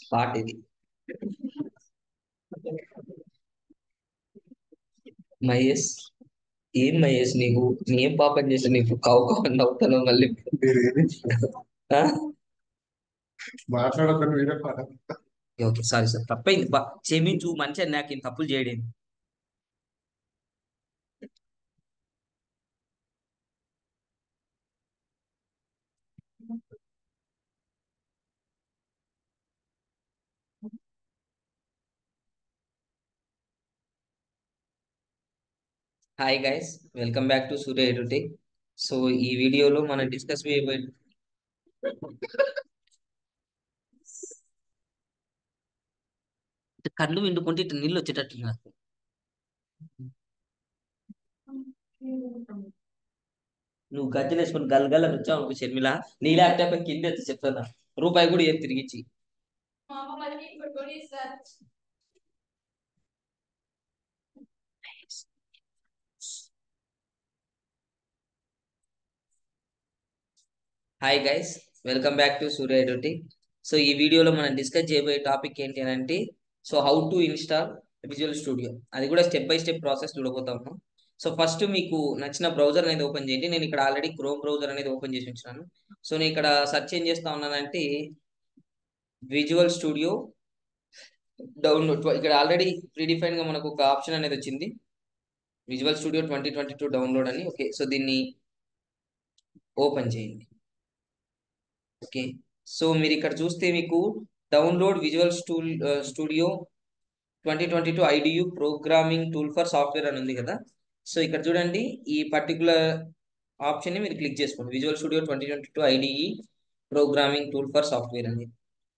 పాట ఇది మహేష్ ఏం మహేష్ నీకు నీ ఏం పాపం చేసి నీకు కావు కావు నవ్వుతాను మళ్ళీ మీరు ఏది ఆ? మాట్లాడతాను మీరే పాట ఓకే సారీ సార్ తప్పైంది బా క్షమించు మంచిగా నాకు ఏం తప్పులు చేయడం hi guys welcome back to Surya ఎడుటే సో ఈ వీడియోలో మనం డిస్కస్ చేయబోయే కళ్ళు విండుకుంటే ఇట్లా నీళ్ళు వచ్చేటట్టు నాకు నువ్వు గజ్జలు వేసుకొని గలగల వచ్చావు అనుకో షర్మిల నీ ల్యాప్టాప్ కింద ఎత్తి చెప్తాను రూపాయి కూడా ఏం తిరిగిచ్చి hi guys welcome back to Surya ఎడుటి సో ఈ వీడియోలో మనం డిస్కస్ చేయబోయే టాపిక్ ఏంటి అని అంటే so how to install visual studio అది కూడా స్టెప్ బై స్టెప్ ప్రాసెస్ చూడబోతాము సో ఫస్ట్ మీకు నచ్చిన బ్రౌజర్ అనేది ఓపెన్ చేయండి నేను ఇక్కడ ఆల్రెడీ క్రోమ్ బ్రౌజర్ అనేది ఓపెన్ చేసి ఉంచాను సో నేను ఇక్కడ సెర్చ్ ఏం చేస్తా ఉన్నానంటే విజువల్ స్టూడియో డౌన్లోడ్ ఇక్కడ ఆల్రెడీ ప్రీడిఫైన్ గా మనకు ఒక ఆప్షన్ అనేది వచ్చింది visual studio twenty twenty two download అని ఓకే సో దీన్ని ఓపెన్ చేయండి ఓకే సో మీరు ఇక్కడ చూస్తే మీకు download visual stool studio twenty twenty two IDE programming tool for software అని ఉంది కదా సో ఇక్కడ చూడండి ఈ పర్టికులర్ ఆప్షన్ ని మీరు క్లిక్ చేసుకోండి visual studio twenty twenty two IDE programming tool for software అనేది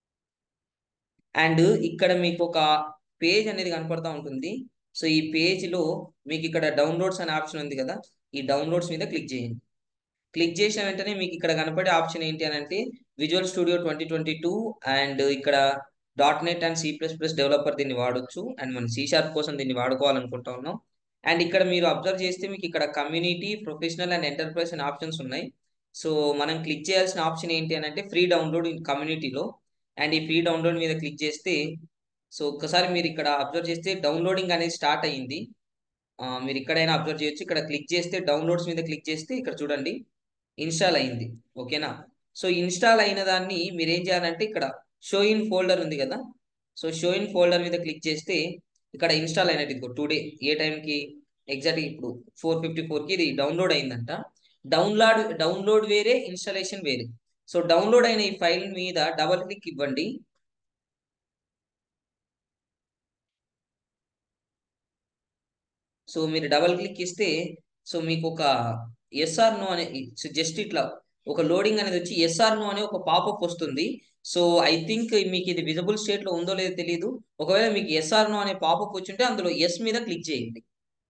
అండ్ ఇక్కడ మీకు ఒక పేజ్ అనేది కనపడతా ఉంటుంది సో ఈ పేజ్ లో మీకు ఇక్కడ డౌన్లోడ్స్ అనే ఆప్షన్ ఉంది కదా ఈ డౌన్లోడ్స్ మీద క్లిక్ చేయండి క్లిక్ చేసిన వెంటనే మీకు ఇక్కడ కనపడే ఆప్షన్ ఏంటి అని అంటే visual studio twenty twenty two and ఇక్కడ dot net and C plus plus developer దీన్ని వాడొచ్చు అండ్ మనం సి షార్ప్ కోసం దీన్ని వాడుకోవాలనుకుంటా ఉన్నాం అండ్ ఇక్కడ మీరు అబ్జర్వ్ చేస్తే మీకు ఇక్కడ కమ్యూనిటీ ప్రొఫెషనల్ అండ్ ఎంటర్ప్రైజ్ అనే ఆప్షన్స్ ఉన్నాయి సో మనం క్లిక్ చేయాల్సిన ఆప్షన్ ఏంటి అని అంటే ఫ్రీ డౌన్లోడ్ ఇన్ కమ్యూనిటీలో అండ్ ఈ ఫ్రీ డౌన్లోడ్ మీద క్లిక్ చేస్తే సో ఒక్కసారి మీరు ఇక్కడ అబ్జర్వ్ చేస్తే డౌన్లోడింగ్ అనేది స్టార్ట్ అయ్యింది ఆ, మీరు ఎక్కడైనా అబ్జర్వ్ చేయొచ్చు ఇక్కడ క్లిక్ చేస్తే డౌన్లోడ్స్ మీద క్లిక్ చేస్తే ఇక్కడ చూడండి ఇన్స్టాల్ అయింది ఓకేనా సో ఇన్స్టాల్ అయిన దాన్ని మీరు ఏం చేయాలంటే ఇక్కడ షో ఇన్ ఫోల్డర్ ఉంది కదా సో షో ఇన్ ఫోల్డర్ మీద క్లిక్ చేస్తే ఇక్కడ ఇన్స్టాల్ అయినట్టు ఇదిగో టుడే ఏ టైంకి ఎగ్జాక్ట్ ఇప్పుడు ఫోర్ ఫిఫ్టీ ఫోర్కి ఇది డౌన్లోడ్ అయిందంట డౌన్లోడ్ డౌన్లోడ్ వేరే ఇన్స్టాలేషన్ వేరే సో డౌన్లోడ్ అయిన ఈ ఫైల్ మీద డబల్ క్లిక్ ఇవ్వండి సో మీరు డబల్ క్లిక్ ఇస్తే సో మీకు ఒక ఎస్ఆర్ నో అనే జస్ట్ ఇట్లా ఒక లోడింగ్ అనేది వచ్చి ఎస్ఆర్ నో అనే ఒక పాపప్ వస్తుంది సో ఐ థింక్ మీకు ఇది విజిబుల్ స్టేట్ లో ఉందో లేదో తెలియదు ఒకవేళ మీకు ఎస్ఆర్ నో అనే పాపప్ వచ్చింటే అందులో ఎస్ మీద క్లిక్ చేయండి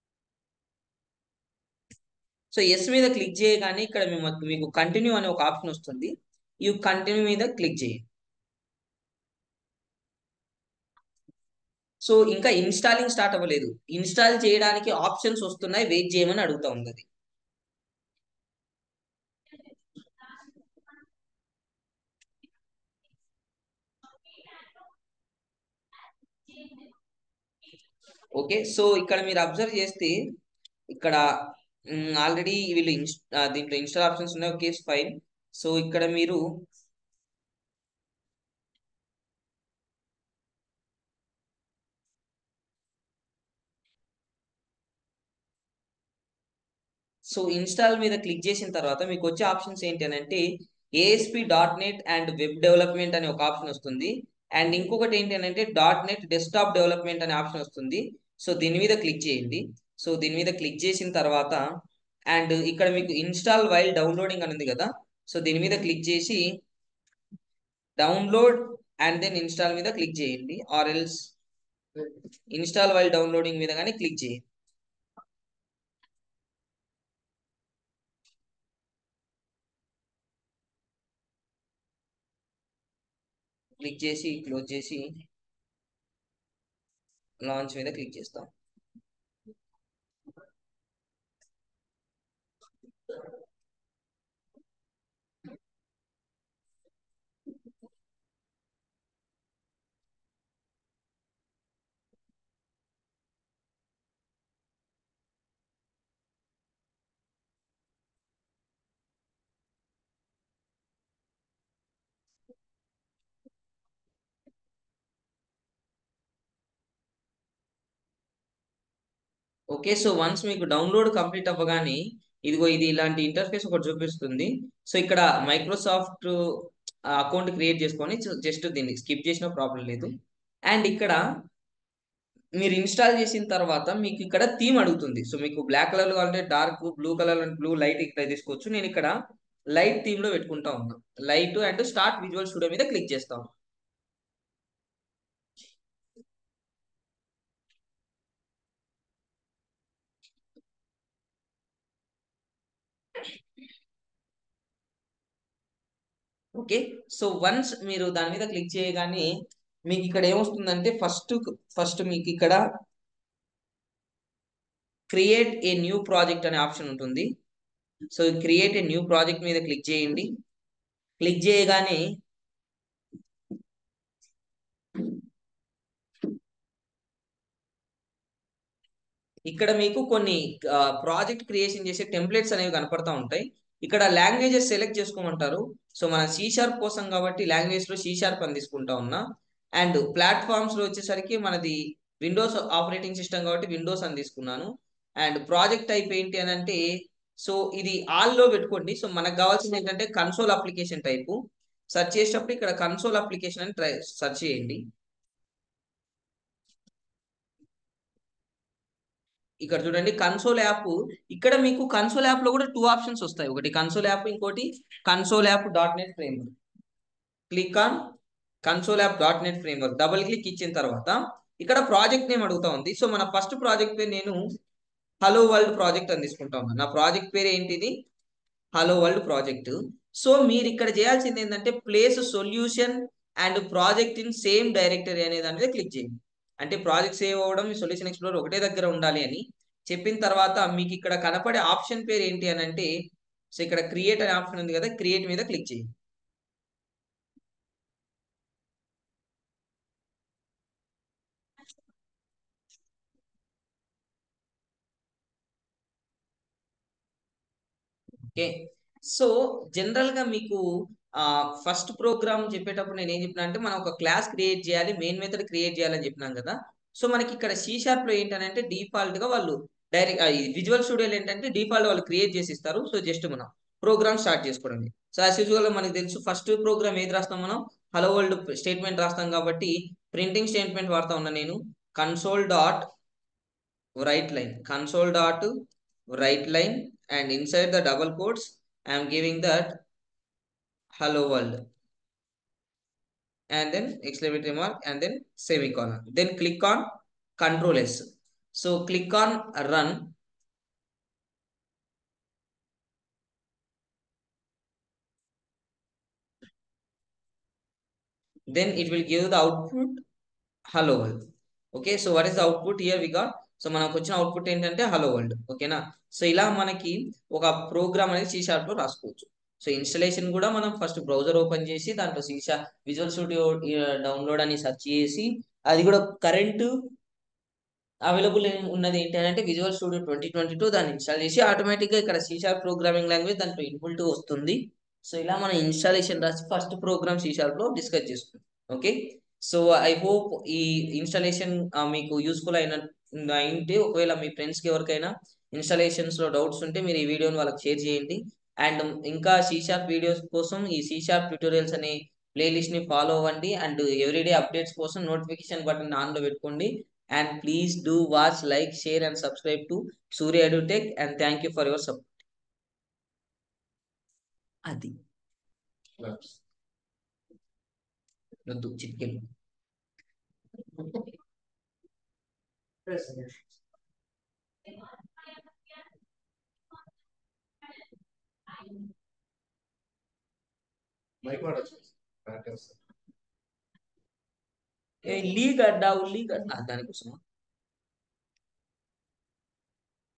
సో ఎస్ మీద క్లిక్ చేయగానే ఇక్కడ మేము మీకు కంటిన్యూ అనే ఒక ఆప్షన్ వస్తుంది ఈ కంటిన్యూ మీద క్లిక్ చేయండి సో ఇంకా ఇన్స్టాలింగ్ స్టార్ట్ అవ్వలేదు ఇన్స్టాల్ చేయడానికి ఆప్షన్స్ వస్తున్నాయి వెయిట్ చేయమని అడుగుతా ఉంది అది. ఓకే సో ఇక్కడ మీరు అబ్జర్వ్ చేస్తే ఇక్కడ ఆల్రెడీ వీళ్ళు ఇన్స్ ఆ, దీంట్లో ఇన్స్టాల్ ఆప్షన్స్ ఉన్నాయి ఓకే ఫైన్ సో ఇక్కడ మీరు సో ఇన్స్టాల్ మీద క్లిక్ చేసిన తర్వాత మీకు వచ్చే ఆప్షన్స్ ఏంటి అని అంటే ASP dot net and web development అనే ఒక ఆప్షన్ వస్తుంది అండ్ ఇంకొకటి ఏంటి అని అంటే డాట్ నెట్ డెస్క్టాప్ డెవలప్మెంట్ అనే ఆప్షన్ వస్తుంది సో దీని మీద క్లిక్ చేయండి సో దీని మీద క్లిక్ చేసిన తర్వాత అండ్ ఇక్కడ మీకు ఇన్స్టాల్ వైల్ డౌన్లోడింగ్ అని ఉంది కదా సో దీని మీద క్లిక్ చేసి డౌన్లోడ్ అండ్ దెన్ ఇన్స్టాల్ మీద క్లిక్ చేయండి or else install while downloading మీద కానీ క్లిక్ చేయండి క్లిక్ చేసి క్లోజ్ చేసి లాంచ్ మీద క్లిక్ చేస్తాం ఓకే సో వన్స్ మీకు డౌన్లోడ్ కంప్లీట్ అవ్వగానే ఇదిగో ఇది ఇలాంటి ఇంటర్ఫేస్ ఒకటి చూపిస్తుంది సో ఇక్కడ మైక్రోసాఫ్ట్ అకౌంట్ క్రియేట్ చేసుకొని జస్ట్ దీన్ని స్కిప్ చేసిన ప్రాబ్లం లేదు అండ్ ఇక్కడ మీరు ఇన్స్టాల్ చేసిన తర్వాత మీకు ఇక్కడ థీమ్ అడుగుతుంది సో మీకు బ్లాక్ కలర్ కావాలంటే dark blue colour blue light ఇక్కడ తీసుకోవచ్చు నేను ఇక్కడ లైట్ థీమ్ లో పెట్టుకుంటా ఉన్నా light and start visual studio మీద క్లిక్ చేస్తాం ఓకే సో వన్స్ మీరు దాని మీద క్లిక్ చేయగానే మీకు ఇక్కడ ఏమొస్తుందంటే ఫస్ట్ ఫస్ట్ మీకు ఇక్కడ క్రియేట్ ఏ న్యూ ప్రాజెక్ట్ అనే ఆప్షన్ ఉంటుంది so create a new project మీద క్లిక్ చేయండి క్లిక్ చేయగానే ఇక్కడ మీకు కొన్ని ప్రాజెక్ట్ క్రియేషన్ చేసే టెంప్లెట్స్ అనేవి కనపడతా ఉంటాయి ఇక్కడ లాంగ్వేజెస్ సెలెక్ట్ చేసుకోమంటారు సో మన సి షార్ప్ కోసం కాబట్టి లాంగ్వేజ్ లో సి షార్ప్ అని తీసుకుంటా ఉన్నా అండ్ ప్లాట్ఫామ్స్ లో వచ్చేసరికి మనది విండోస్ ఆపరేటింగ్ సిస్టమ్ కాబట్టి విండోస్ అని తీసుకున్నాను అండ్ ప్రాజెక్ట్ టైప్ ఏంటి అని అంటే సో ఇది ఆల్ లో పెట్టుకోండి సో మనకు కావాల్సింది ఏంటంటే కన్సోల్ అప్లికేషన్ టైపు సెర్చ్ చేసేటప్పుడు ఇక్కడ కన్సోల్ అప్లికేషన్ అని ట్రై సెర్చ్ చేయండి ఇక్కడ చూడండి కన్సోల్ యాప్ ఇక్కడ మీకు కన్సోల్ యాప్ లో కూడా టూ ఆప్షన్స్ వస్తాయి ఒకటి కన్సోల్ యాప్ ఇంకోటి console app dot net framework click on console app dot net framework double click ఇచ్చిన తర్వాత ఇక్కడ ప్రాజెక్ట్ నేమ్ అడుగుతా ఉంది సో మన ఫస్ట్ ప్రాజెక్ట్ పేరు నేను హలో వరల్డ్ ప్రాజెక్ట్ అని తీసుకుంటా ఉన్నా నా ప్రాజెక్ట్ పేరు ఏంటిది హలో వరల్డ్ ప్రాజెక్ట్ సో మీరు ఇక్కడ చేయాల్సింది ఏంటంటే place solution and project in same directory అనే దాని మీద క్లిక్ చేయండి అంటే ప్రాజెక్ట్ సేవ్ అవ్వడం సొల్యూషన్ ఎక్స్ప్లోర్ ఒకటే దగ్గర ఉండాలి అని చెప్పిన తర్వాత మీకు ఇక్కడ కనపడే ఆప్షన్ పేరు ఏంటి అని అంటే సో ఇక్కడ క్రియేట్ అనే ఆప్షన్ ఉంది కదా క్రియేట్ మీద క్లిక్ చేయండి ఓకే సో జనరల్ గా మీకు ఫస్ట్ ప్రోగ్రామ్ చెప్పేటప్పుడు నేను ఏం చెప్పినా అంటే మనం ఒక క్లాస్ క్రియేట్ చేయాలి మెయిన్ మెథడ్ క్రియేట్ చేయాలని చెప్పినాం కదా సో మనకి ఇక్కడ సి షార్ప్ లో ఏంటంటే డిఫాల్ట్ గా వాళ్ళు డైరెక్ట్ విజువల్ స్టూడియోలో ఏంటంటే డిఫాల్ట్ వాళ్ళు క్రియేట్ చేసి ఇస్తారు సో జస్ట్ మనం ప్రోగ్రామ్ స్టార్ట్ చేసుకోవడం సో యాజ్ యూజువల్ మనకి తెలుసు ఫస్ట్ ప్రోగ్రామ్ ఏది రాస్తాం మనం హలో వరల్డ్ స్టేట్మెంట్ రాస్తాం కాబట్టి ప్రింటింగ్ స్టేట్మెంట్ వాడుతా ఉన్నా నేను console dot write line console dot write line and inside the double quotes I am giving that hello world and then exclamatory mark and then semicolon then click on control s so click on run then it will give the output hello world okay so what is the output here we got so మనకు వచ్చిన output ఏంటంటే hello world ఓకేనా so ఇలా మనకి ఒక programme అనేది see sharp లో రాసుకోవచ్చు సో ఇన్స్టలేషన్ కూడా మనం ఫస్ట్ బ్రౌజర్ ఓపెన్ చేసి దాంట్లో సీషా విజువల్ స్టూడియో డౌన్లోడ్ అని సెర్చ్ చేసి అది కూడా కరెంట్ అవైలబుల్ ఉన్నది ఏంటి అంటే visual studio twenty twenty two దాన్ని ఇన్స్టాల్ చేసి ఆటోమేటిక్ గా ఇక్కడ సీ షార్ప్ ప్రోగ్రామింగ్ లాంగ్వేజ్ దాంట్లో ఇన్బుల్ట్ వస్తుంది సో ఇలా మనం ఇన్స్టాలేషన్ రాసి ఫస్ట్ ప్రోగ్రామ్ సీ షార్ప్ లో డిస్కస్ చేసుకుంటాం ఓకే సో ఐ హోప్ ఈ ఇన్స్టాలేషన్ మీకు యూస్ఫుల్ అయిన అయింటే ఒకవేళ మీ ఫ్రెండ్స్కి ఎవరికైనా ఇన్స్టాలేషన్స్ లో డౌట్స్ ఉంటే మీరు ఈ వీడియోని వాళ్ళకి షేర్ చేయండి అండ్ ఇంకా సీ షార్ప్ వీడియోస్ కోసం ఈ సీ షార్ప్ ట్యూటోరియల్స్ అనే ప్లేలిస్ట్ ని ఫాలో అవ్వండి అండ్ ఎవ్రీడే అప్డేట్స్ కోసం నోటిఫికేషన్ బటన్ ఆన్ లో పెట్టుకోండి and please do watch like share and subscribe to Surya edutech and thank you for your support అది వద్దు చిట్కెలు మైక్ వాడచ్చు బ్యాక్ వస్తుంది లీగ్ అడ్డా లీగ్ అడ్డా దానికోసం